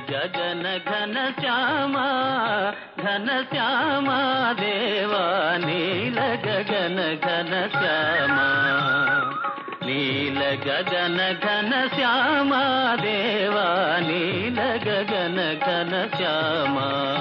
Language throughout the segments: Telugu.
గగన ఘన శ్యామ ఘన శ్యామ దేవా నీల గగన ఘన శ్యామ నీల గగన ఘన శ్యామ దేవా నీల గగన ఘన శ్యామ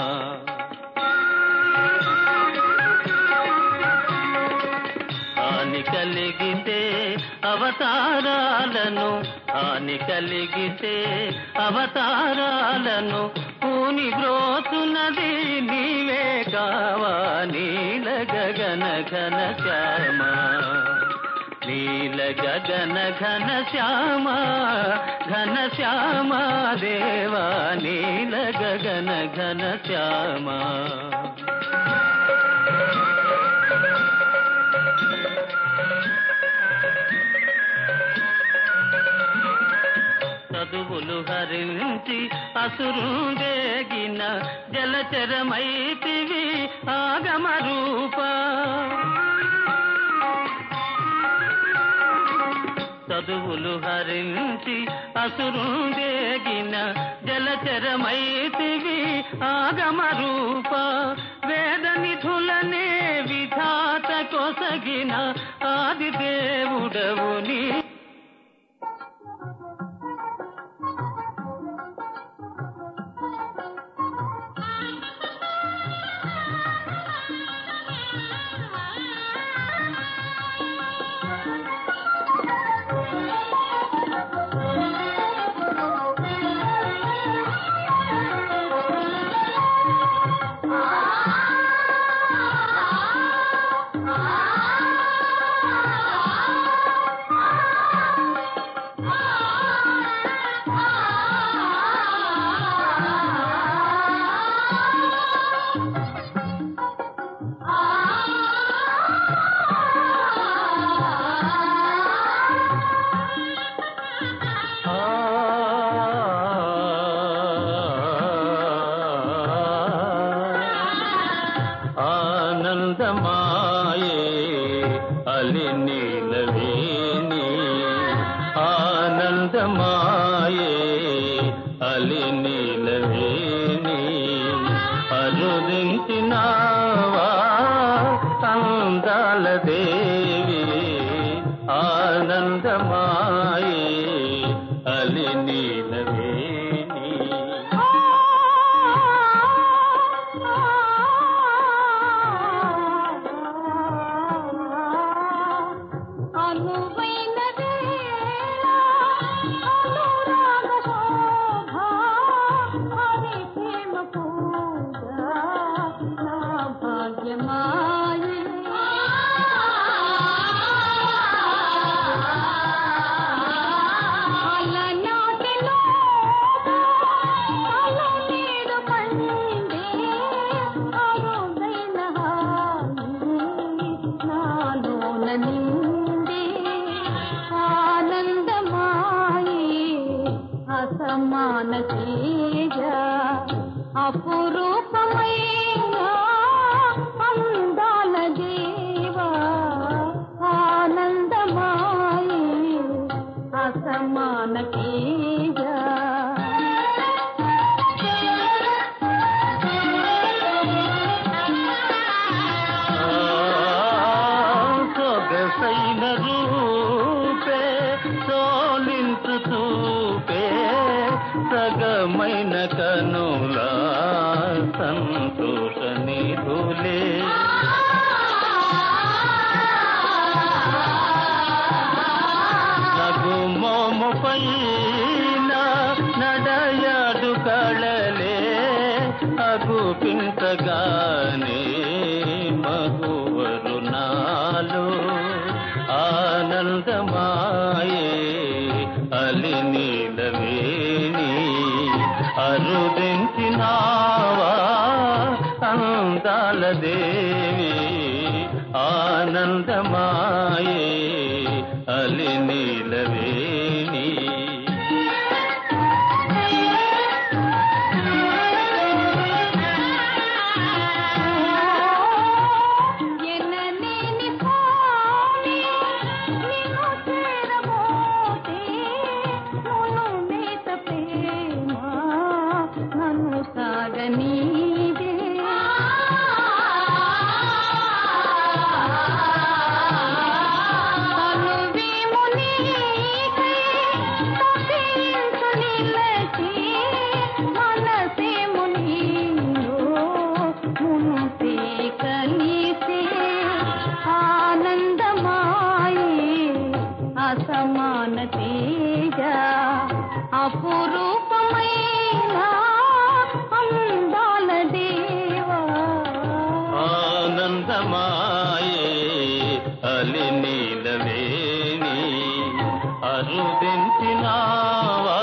హాని కలిగితే అవతారాలను హాని కలిగితే అవతారాలను పూని బ్రోతున్నది నీవే కావా నీల గగన ఘన శ్యామ నీల గగన ఘన శ్యామ ఘన శ్యామ దేవా నీల గగన ఘన శ్యామ చదువులు హరించి అసురుందేగిన జలచరమైతివి ఆగమ రూప చదువులు హరించి అసురుందేగిన జలచరమైతివి ఆగమ రూప వేద నిధులనే విధాత కొసగిన ఆది దేవుడవు నీ ఆనందమాయే అలి నీలవేణి ఆనందమాయే అలి నీలవేణి అరుదించినావా అందాల దేవి ఆనందమాయే అలి నీలవేణి అనువైన వేళ అనురాగ శోభ హరి ప్రేమ పూజ నా భాగ్యమాయే అలనాటిలో అల నీరు పండే అరుదైన హాయి నాలోన నిండే ఆనందమాయి అసమాన తేజ అపురూపమైన అందాల దేవా ఆనందమాయి అసమాన తేజ సొగసైన రూపే సోలించు చూపే సగమైన కనుల సంతోష నిధులే నగు మోము పైన నడయాడు కళలే అగు పింతగానే మగువరు నాలు ఆనందమాయే అలి నీలవేణి అరుదించినావా అందాల దేవి ఆనందమాయే అలి నీలవేణి ఎనలేని స్వామి నిన్ను చేరబోతే మును మేత ప్రేమ తేజ అపురూపమైన అందాల దేవా ఆనందమాయే అలి నీలవేణి అరుదించినావా